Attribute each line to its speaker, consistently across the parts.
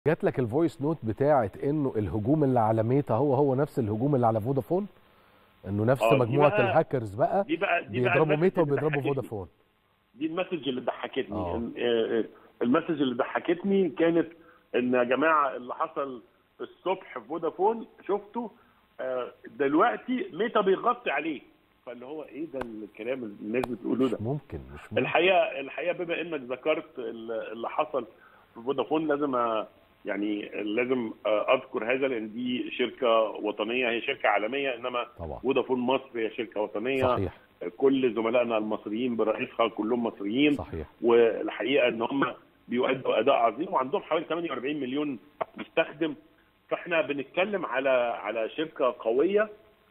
Speaker 1: جات لك الفويس نوت بتاعت انه الهجوم اللي على ميتا هو هو نفس الهجوم اللي على فودافون انه نفس
Speaker 2: آه، دي
Speaker 1: مجموعه
Speaker 2: بقى-
Speaker 1: الهاكرز بقى
Speaker 2: دي بقى دي بقى
Speaker 1: بيضربوا
Speaker 2: المسج
Speaker 1: ميتا
Speaker 2: اللي
Speaker 1: وبيضربوا
Speaker 2: ضحكتني.
Speaker 1: فودافون
Speaker 2: دي المسج اللي ضحكتني
Speaker 1: آه.
Speaker 2: إن- آه، آه، المسج اللي ضحكتني كانت ان يا جماعه اللي حصل الصبح في فودافون شفته آه، دلوقتي ميتا بيغطي عليه فاللي هو ايه ده الكلام اللي الناس بتقوله ده
Speaker 1: مش ممكن مش ممكن
Speaker 2: الحقيقه الحقيقه بما انك ذكرت ال- اللي حصل في فودافون لازم أ- يعني لازم اذكر هذا لان دي شركه وطنيه هي شركه عالميه انما
Speaker 1: طبعا
Speaker 2: فودافون مصر هي شركه وطنيه
Speaker 1: صحيح
Speaker 2: كل زملائنا المصريين برئيسها كلهم مصريين
Speaker 1: صحيح
Speaker 2: والحقيقه ان هم بيؤدوا اداء عظيم وعندهم حوالي 48 مليون مستخدم فاحنا بنتكلم على على شركه قويه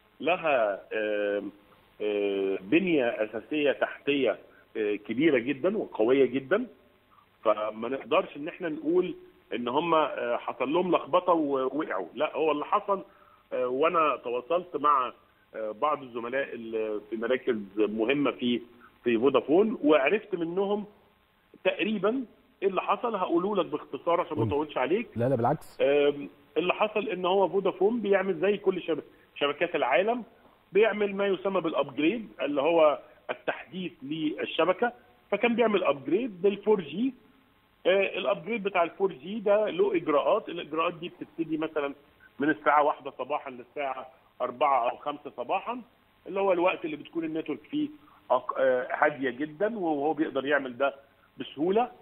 Speaker 2: لها آم، آم، بنيه اساسيه تحتيه آه، كبيره جدا وقويه جدا فما نقدرش ان احنا نقول ان هم آه، حصل لهم لخبطه ووقعوا لا هو اللي حصل آه، وانا تواصلت مع آه، بعض الزملاء اللي في مراكز مهمه في في فودافون وعرفت منهم تقريبا ايه اللي حصل هقوله لك باختصار عشان ما
Speaker 1: قول.
Speaker 2: اطولش عليك
Speaker 1: لا لا بالعكس
Speaker 2: آم، اللي حصل ان هو فودافون بيعمل زي كل شب- شبكات العالم بيعمل ما يسمى بالابجريد اللي هو التحديث للشبكه فكان بيعمل ابجريد للفور جي الابجريد بتاع الفور جي ده له اجراءات الاجراءات دي بتبتدي مثلا من الساعه واحدة صباحا للساعه 4 او 5 صباحا اللي هو الوقت اللي بتكون النتورك فيه أق- آه، هاديه جدا وهو بيقدر يعمل ده بسهوله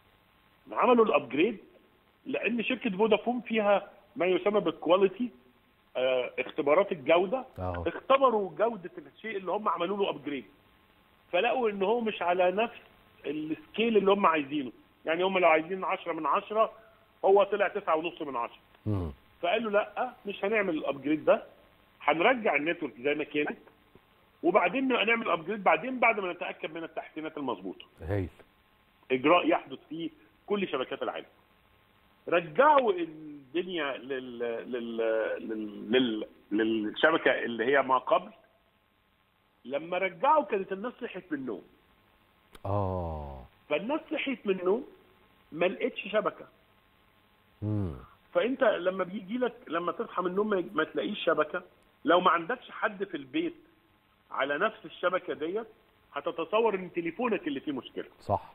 Speaker 2: عملوا الابجريد لان شركه فودافون فيها ما يسمى بالكواليتي آه، اختبارات الجوده
Speaker 1: اه
Speaker 2: اختبروا جوده الشيء اللي هم عملوا له ابجريد فلقوا ان هو مش على نفس السكيل اللي هم عايزينه يعني هم لو عايزين 10 من 10 هو طلع 9.5 من 10
Speaker 1: مم.
Speaker 2: فقالوا لا مش هنعمل الابجريد ده هنرجع النتورك زي ما كانت وبعدين نبقى نعمل ابجريد بعدين بعد ما نتاكد من التحسينات المظبوطه
Speaker 1: هايل
Speaker 2: اجراء يحدث في كل شبكات العالم رجعوا الدنيا لل... لل... لل... لل... للشبكه اللي هي ما قبل لما رجعوا كانت الناس صحت من النوم
Speaker 1: اه
Speaker 2: فالناس صحت من النوم ما لقتش شبكه
Speaker 1: مم.
Speaker 2: فانت لما بيجي لك لما تصحى من النوم ما- ما تلاقيش شبكه لو ما عندكش حد في البيت على نفس الشبكه ديت هتتصور ان تليفونك اللي فيه مشكله
Speaker 1: صح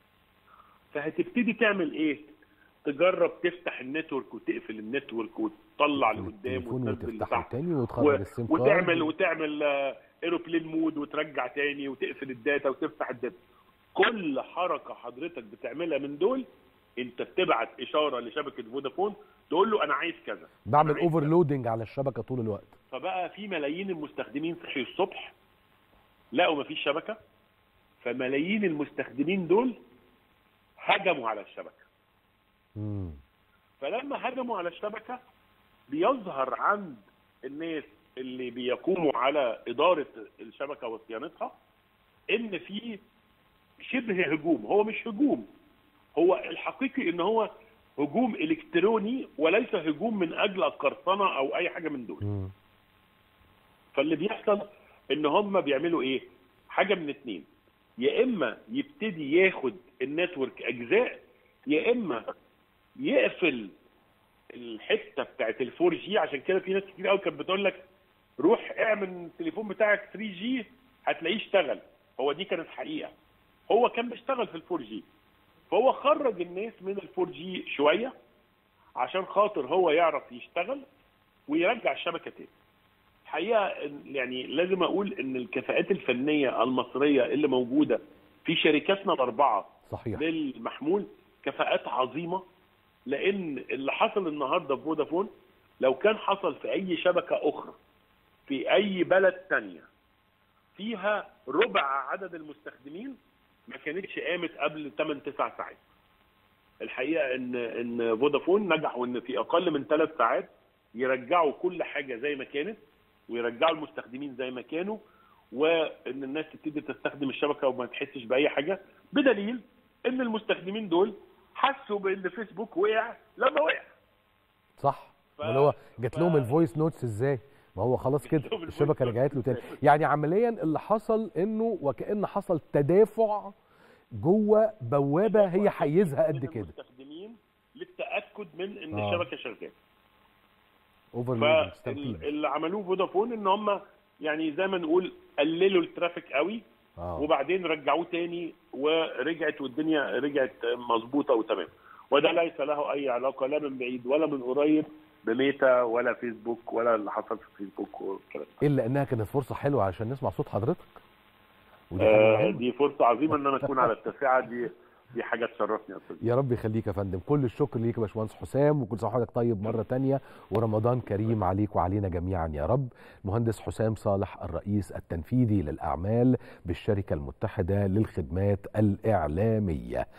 Speaker 2: فهتبتدي تعمل ايه؟ تجرب تفتح النتورك وتقفل النتورك وتطلع لقدام
Speaker 1: التليفون
Speaker 2: وتنزل
Speaker 1: وتفتحه
Speaker 2: لتحت
Speaker 1: تاني
Speaker 2: و...
Speaker 1: وتخرج السيم كارد
Speaker 2: وتعمل وتعمل ايروبلين مود وترجع تاني وتقفل الداتا وتفتح الداتا كل حركه حضرتك بتعملها من دول انت بتبعت اشاره لشبكه فودافون تقول له انا عايز كذا
Speaker 1: بعمل
Speaker 2: عايز كذا.
Speaker 1: اوفرلودنج على الشبكه طول الوقت
Speaker 2: فبقى في ملايين المستخدمين صحيوا الصبح لقوا مفيش شبكه فملايين المستخدمين دول هجموا على الشبكه
Speaker 1: مم.
Speaker 2: فلما هجموا على الشبكه بيظهر عند الناس اللي بيقوموا على اداره الشبكه وصيانتها ان في شبه هجوم هو مش هجوم هو الحقيقي ان هو هجوم الكتروني وليس هجوم من اجل القرصنه او اي حاجه من دول
Speaker 1: مم.
Speaker 2: فاللي بيحصل ان هم بيعملوا ايه حاجه من اتنين يا اما يبتدي ياخد النتورك اجزاء يا اما يقفل الحته بتاعت الفور جي عشان كده في ناس كتير قوي كانت بتقول لك روح اعمل التليفون بتاعك 3 جي هتلاقيه اشتغل هو دي كانت حقيقه هو كان بيشتغل في الفور جي فهو خرج الناس من الفور جي شويه عشان خاطر هو يعرف يشتغل ويرجع الشبكه تاني الحقيقه إن- يعني لازم اقول ان الكفاءات الفنيه المصريه اللي موجوده في شركاتنا الاربعه
Speaker 1: صحيح
Speaker 2: للمحمول كفاءات عظيمه لان اللي حصل النهارده في فودافون لو كان حصل في اي شبكه اخرى في اي بلد تانية فيها ربع عدد المستخدمين ما كانتش قامت قبل 8 9 ساعات الحقيقه ان ان فودافون نجحوا ان في اقل من ثلاث ساعات يرجعوا كل حاجه زي ما كانت ويرجعوا المستخدمين زي ما كانوا وان الناس تبتدي تستخدم الشبكه وما تحسش باي حاجه بدليل ان المستخدمين دول حسوا بان فيسبوك وقع لما وقع
Speaker 1: صح
Speaker 2: ف-
Speaker 1: امال هو جات لهم
Speaker 2: ف-
Speaker 1: الفويس نوتس ازاي ما هو خلاص
Speaker 2: جات
Speaker 1: كده
Speaker 2: لهم الvoice
Speaker 1: الشبكه
Speaker 2: notes
Speaker 1: رجعت له تاني
Speaker 2: إزاي؟
Speaker 1: يعني عمليا اللي حصل انه وكأن حصل تدافع جوه بوابه هي حيزها قد
Speaker 2: من
Speaker 1: كده
Speaker 2: المستخدمين للتاكد من ان
Speaker 1: آه.
Speaker 2: الشبكه شغاله
Speaker 1: اوفرلود ستامبيد
Speaker 2: فاللي عملوه فودافون ان هم يعني زي ما نقول قللوا الترافيك قوي
Speaker 1: اه
Speaker 2: وبعدين رجعوه تاني ورجعت والدنيا رجعت مظبوطه وتمام وده ليس له اي علاقه لا من بعيد ولا من قريب بميتا ولا فيسبوك ولا اللي حصل في فيسبوك والكلام ده.
Speaker 1: الا انها كانت فرصه حلوه عشان نسمع صوت حضرتك ودي حاجه
Speaker 2: آه
Speaker 1: مهمه
Speaker 2: دي فرصه عظيمه ان انا اكون على التاسعه دي دي حاجه تشرفني يا استاذ
Speaker 1: يا رب يخليك يا فندم كل الشكر ليك يا باشمهندس حسام وكل سنه وحضرتك طيب مره تانية ورمضان كريم عليك وعلينا جميعا يا رب مهندس حسام صالح الرئيس التنفيذي للاعمال بالشركه المتحده للخدمات الاعلاميه